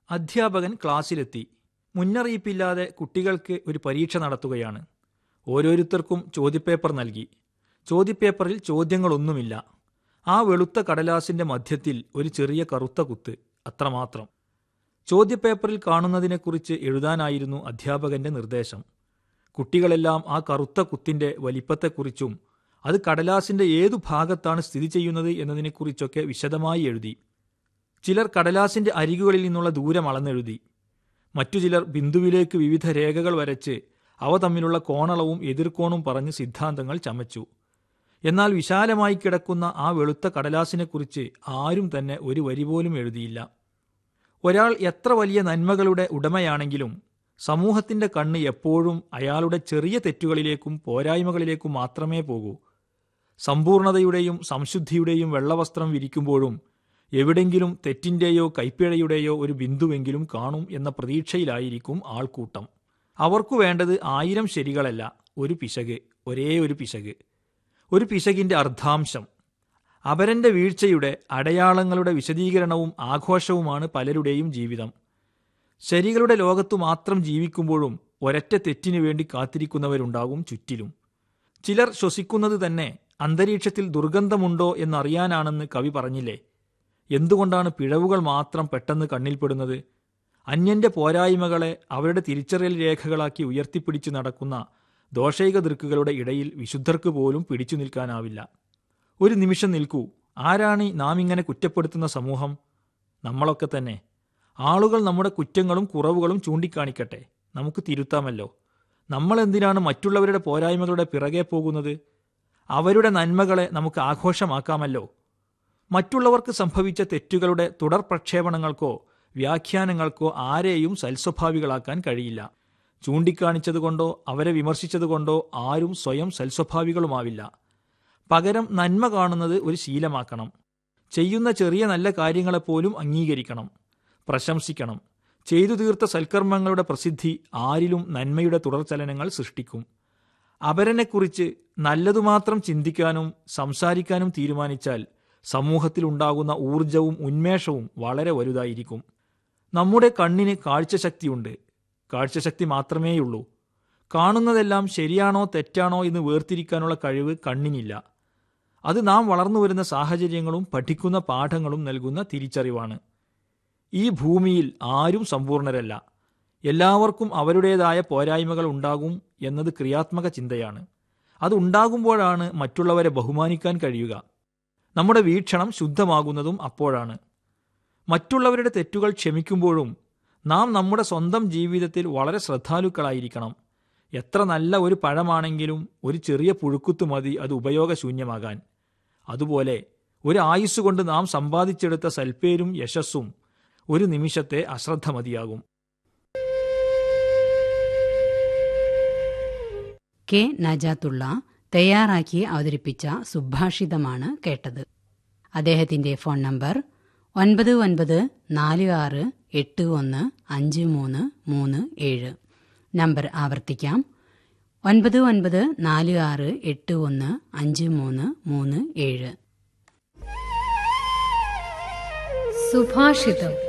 അധ്യാപകൻ ക്ലാസ്സിലെത്തി മുന്നറിയിപ്പില്ലാതെ കുട്ടികൾക്ക് ഒരു പരീക്ഷ നടത്തുകയാണ് ഓരോരുത്തർക്കും ചോദ്യപേപ്പർ നൽകി ചോദ്യപേപ്പറിൽ ചോദ്യങ്ങളൊന്നുമില്ല ആ വെളുത്ത കടലാസിന്റെ മധ്യത്തിൽ ഒരു ചെറിയ കറുത്ത കുത്ത് അത്രമാത്രം ചോദ്യപേപ്പറിൽ കാണുന്നതിനെക്കുറിച്ച് എഴുതാനായിരുന്നു അധ്യാപകന്റെ നിർദ്ദേശം കുട്ടികളെല്ലാം ആ കറുത്ത കുത്തിന്റെ വലിപ്പത്തെക്കുറിച്ചും അത് കടലാസിന്റെ ഏതു ഭാഗത്താണ് സ്ഥിതി ചെയ്യുന്നത് എന്നതിനെക്കുറിച്ചൊക്കെ വിശദമായി എഴുതി ചിലർ കടലാസിന്റെ അരികുകളിൽ നിന്നുള്ള ദൂരം അളന്നെഴുതി മറ്റു ചിലർ ബിന്ദുവിലേക്ക് വിവിധ രേഖകൾ വരച്ച് അവ തമ്മിലുള്ള കോണളവും എതിർക്കോണും പറഞ്ഞ് സിദ്ധാന്തങ്ങൾ ചമച്ചു എന്നാൽ വിശാലമായി കിടക്കുന്ന ആ വെളുത്ത കടലാസിനെക്കുറിച്ച് ആരും തന്നെ ഒരു വരി പോലും എഴുതിയില്ല ഒരാൾ എത്ര വലിയ നന്മകളുടെ ഉടമയാണെങ്കിലും സമൂഹത്തിന്റെ കണ്ണ് എപ്പോഴും അയാളുടെ ചെറിയ തെറ്റുകളിലേക്കും പോരായ്മകളിലേക്കും മാത്രമേ പോകൂ സമ്പൂർണതയുടെയും സംശുദ്ധിയുടെയും വെള്ളവസ്ത്രം വിരിക്കുമ്പോഴും എവിടെങ്കിലും തെറ്റിന്റെയോ കൈപ്പിഴയുടെയോ ഒരു ബിന്ദുവെങ്കിലും കാണും എന്ന പ്രതീക്ഷയിലായിരിക്കും ആൾക്കൂട്ടം അവർക്കു വേണ്ടത് ആയിരം ശരികളല്ല ഒരു പിശക് ഒരേ ഒരു പിശക് ഒരു പിശകിന്റെ അർദ്ധാംശം അപരന്റെ വീഴ്ചയുടെ അടയാളങ്ങളുടെ വിശദീകരണവും ആഘോഷവുമാണ് പലരുടെയും ജീവിതം ശരികളുടെ ലോകത്തു മാത്രം ജീവിക്കുമ്പോഴും ഒരൊറ്റ തെറ്റിനു വേണ്ടി കാത്തിരിക്കുന്നവരുണ്ടാകും ചുറ്റിലും ചിലർ ശ്വസിക്കുന്നത് തന്നെ അന്തരീക്ഷത്തിൽ ദുർഗന്ധമുണ്ടോ എന്നറിയാനാണെന്ന് കവി പറഞ്ഞില്ലേ എന്തുകൊണ്ടാണ് പിഴവുകൾ മാത്രം പെട്ടെന്ന് കണ്ണിൽപ്പെടുന്നത് അന്യന്റെ പോരായ്മകളെ അവരുടെ തിരിച്ചറിയൽ രേഖകളാക്കി ഉയർത്തിപ്പിടിച്ചു നടക്കുന്ന ദോഷൈക ദൃക്കുകളുടെ ഇടയിൽ വിശുദ്ധർക്ക് പോലും പിടിച്ചു നിൽക്കാനാവില്ല ഒരു നിമിഷം നിൽക്കൂ ആരാണ് നാം ഇങ്ങനെ കുറ്റപ്പെടുത്തുന്ന സമൂഹം നമ്മളൊക്കെ തന്നെ ആളുകൾ നമ്മുടെ കുറ്റങ്ങളും കുറവുകളും ചൂണ്ടിക്കാണിക്കട്ടെ നമുക്ക് തിരുത്താമല്ലോ നമ്മൾ എന്തിനാണ് മറ്റുള്ളവരുടെ പോരായ്മകളുടെ പിറകെ പോകുന്നത് അവരുടെ നന്മകളെ നമുക്ക് ആഘോഷമാക്കാമല്ലോ മറ്റുള്ളവർക്ക് സംഭവിച്ച തെറ്റുകളുടെ തുടർ പ്രക്ഷേപണങ്ങൾക്കോ വ്യാഖ്യാനങ്ങൾക്കോ ആരെയും സൽസ്വഭാവികളാക്കാൻ കഴിയില്ല ചൂണ്ടിക്കാണിച്ചതുകൊണ്ടോ അവരെ വിമർശിച്ചതുകൊണ്ടോ ആരും സ്വയം സൽസ്വഭാവികളുമാവില്ല പകരം നന്മ കാണുന്നത് ഒരു ശീലമാക്കണം ചെയ്യുന്ന ചെറിയ നല്ല കാര്യങ്ങളെപ്പോലും അംഗീകരിക്കണം പ്രശംസിക്കണം ചെയ്തു തീർത്ത സൽക്കർമ്മങ്ങളുടെ പ്രസിദ്ധി ആരിലും നന്മയുടെ തുടർചലനങ്ങൾ സൃഷ്ടിക്കും അപരനെക്കുറിച്ച് നല്ലതുമാത്രം ചിന്തിക്കാനും സംസാരിക്കാനും തീരുമാനിച്ചാൽ സമൂഹത്തിലുണ്ടാകുന്ന ഊർജവും ഉന്മേഷവും വളരെ വലുതായിരിക്കും നമ്മുടെ കണ്ണിന് കാഴ്ചശക്തിയുണ്ട് കാഴ്ചശക്തി മാത്രമേയുള്ളൂ കാണുന്നതെല്ലാം ശരിയാണോ തെറ്റാണോ എന്ന് വേർതിരിക്കാനുള്ള കഴിവ് കണ്ണിനില്ല അത് നാം വളർന്നു വരുന്ന സാഹചര്യങ്ങളും പഠിക്കുന്ന പാഠങ്ങളും നൽകുന്ന തിരിച്ചറിവാണ് ഈ ഭൂമിയിൽ ആരും സമ്പൂർണരല്ല എല്ലാവർക്കും അവരുടേതായ പോരായ്മകൾ ഉണ്ടാകും എന്നത് ക്രിയാത്മക ചിന്തയാണ് അത് ഉണ്ടാകുമ്പോഴാണ് മറ്റുള്ളവരെ ബഹുമാനിക്കാൻ കഴിയുക നമ്മുടെ വീക്ഷണം ശുദ്ധമാകുന്നതും അപ്പോഴാണ് മറ്റുള്ളവരുടെ തെറ്റുകൾ ക്ഷമിക്കുമ്പോഴും നാം നമ്മുടെ സ്വന്തം ജീവിതത്തിൽ വളരെ ശ്രദ്ധാലുക്കളായിരിക്കണം എത്ര നല്ല ഒരു പഴമാണെങ്കിലും ഒരു ചെറിയ പുഴുക്കുത്തു മതി അത് ഉപയോഗശൂന്യമാകാൻ അതുപോലെ ഒരു ആയുസ് കൊണ്ട് നാം സമ്പാദിച്ചെടുത്ത സൽപ്പേരും യശസ്സും ഒരു നിമിഷത്തെ അശ്രദ്ധ മതിയാകും കെ നജാത്തുള്ള തയ്യാറാക്കി അവതരിപ്പിച്ച സുഭാഷിതമാണ് കേട്ടത് അദ്ദേഹത്തിന്റെ ഫോൺ നമ്പർ ഒൻപത് ഒൻപത് നാല് ആറ് എട്ട് ഒന്ന് അഞ്ച് മൂന്ന് മൂന്ന് ഏഴ് നമ്പർ ആവർത്തിക്കാം ഒൻപത് ഒൻപത് നാല് ആറ് എട്ട് ഒന്ന് അഞ്ച് മൂന്ന് മൂന്ന് ഏഴ് സുഭാഷിതം